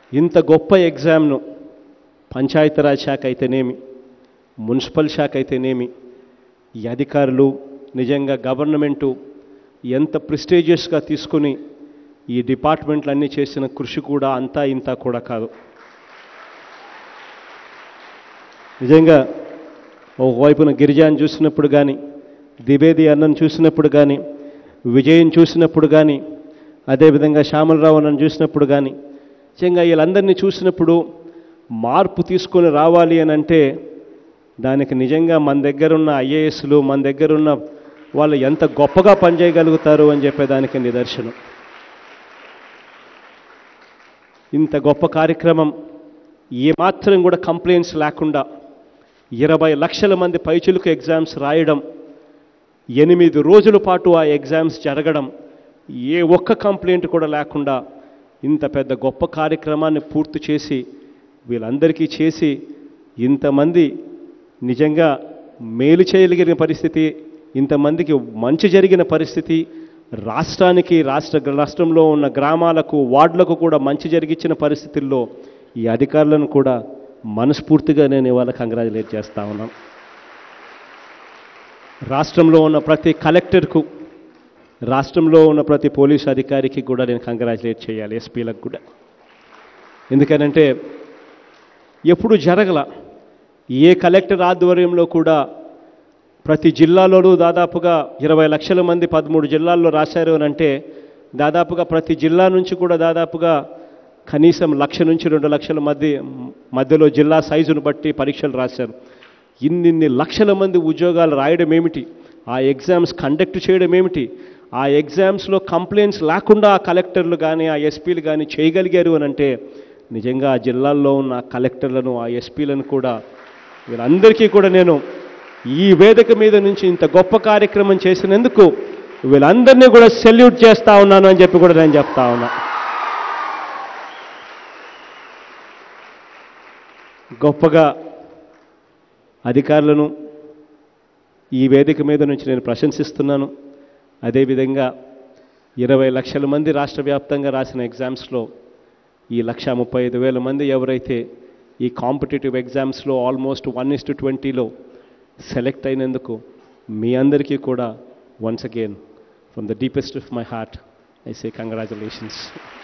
ఇంత గొప్ప ఎగ్జామ్ను పంచాయతీరాజ్ శాఖ అయితేనేమి మున్సిపల్ శాఖ అయితేనేమి ఈ అధికారులు నిజంగా గవర్నమెంటు ఎంత ప్రిస్టేజియస్గా తీసుకుని ఈ డిపార్ట్మెంట్లన్నీ చేసిన కృషి కూడా అంతా ఇంత కూడా కాదు నిజంగా ఒకవైపున గిరిజాని చూసినప్పుడు కానీ ద్వివేది అన్నను చూసినప్పుడు కానీ విజయం చూసినప్పుడు కానీ అదేవిధంగా శ్యామలరావు అన్నను చూసినప్పుడు కానీ నిజంగా వీళ్ళందరినీ చూసినప్పుడు మార్పు తీసుకొని రావాలి అని అంటే దానికి నిజంగా మన దగ్గర ఉన్న ఐఏఎస్లు మన దగ్గర ఉన్న వాళ్ళు ఎంత గొప్పగా పనిచేయగలుగుతారు అని చెప్పేదానికి నిదర్శనం ఇంత గొప్ప కార్యక్రమం ఏమాత్రం కూడా కంప్లైంట్స్ లేకుండా ఇరవై లక్షల మంది పైచులకు ఎగ్జామ్స్ రాయడం ఎనిమిది రోజుల పాటు ఆ ఎగ్జామ్స్ జరగడం ఏ ఒక్క కంప్లైంట్ కూడా లేకుండా ఇంత పెద్ద గొప్ప కార్యక్రమాన్ని పూర్తి చేసి వీళ్ళందరికీ చేసి ఇంతమంది నిజంగా మేలు చేయగలిగిన పరిస్థితి ఇంతమందికి మంచి జరిగిన పరిస్థితి రాష్ట్రానికి రాష్ట్ర రాష్ట్రంలో ఉన్న గ్రామాలకు వార్డులకు కూడా మంచి జరిగించిన పరిస్థితుల్లో ఈ అధికారులను కూడా మనస్ఫూర్తిగా నేను ఇవాళ కంగ్రాచులేట్ చేస్తా ఉన్నాను రాష్ట్రంలో ఉన్న ప్రతి కలెక్టర్కు రాష్ట్రంలో ఉన్న ప్రతి పోలీస్ అధికారికి కూడా నేను కంగ్రాచులేట్ చేయాలి ఎస్పీలకు కూడా ఎందుకనంటే ఎప్పుడు జరగల ఏ కలెక్టర్ ఆధ్వర్యంలో కూడా ప్రతి జిల్లాలోనూ దాదాపుగా ఇరవై లక్షల మంది పదమూడు జిల్లాల్లో రాశారు అని అంటే దాదాపుగా ప్రతి జిల్లా నుంచి కూడా దాదాపుగా కనీసం లక్ష నుంచి రెండు లక్షల మధ్య మధ్యలో జిల్లా సైజును బట్టి పరీక్షలు రాశారు ఇన్నిన్ని లక్షల మంది ఉద్యోగాలు రాయడం ఏమిటి ఆ ఎగ్జామ్స్ కండక్ట్ చేయడం ఏమిటి ఆ ఎగ్జామ్స్లో కంప్లైంట్స్ లేకుండా ఆ కలెక్టర్లు కానీ ఆ ఎస్పీలు కానీ చేయగలిగారు అని అంటే నిజంగా ఆ జిల్లాల్లో ఉన్న ఆ కలెక్టర్లను ఆ ఎస్పీలను కూడా వీళ్ళందరికీ కూడా నేను ఈ వేదిక మీద నుంచి ఇంత గొప్ప కార్యక్రమం చేసినందుకు వీళ్ళందరినీ కూడా సెల్యూట్ చేస్తా ఉన్నాను అని చెప్పి కూడా నేను చెప్తా ఉన్నా గొప్పగా అధికారులను ఈ వేదిక మీద నుంచి నేను ప్రశంసిస్తున్నాను అదేవిధంగా ఇరవై లక్షల మంది రాష్ట్ర వ్యాప్తంగా రాసిన ఎగ్జామ్స్లో ఈ లక్ష ముప్పై ఐదు వేల మంది ఎవరైతే ఈ కాంపిటేటివ్ ఎగ్జామ్స్లో ఆల్మోస్ట్ వన్ ఇస్ టు ట్వంటీలో సెలెక్ట్ అయినందుకు మీ అందరికీ కూడా once again from the deepest of my heart I say congratulations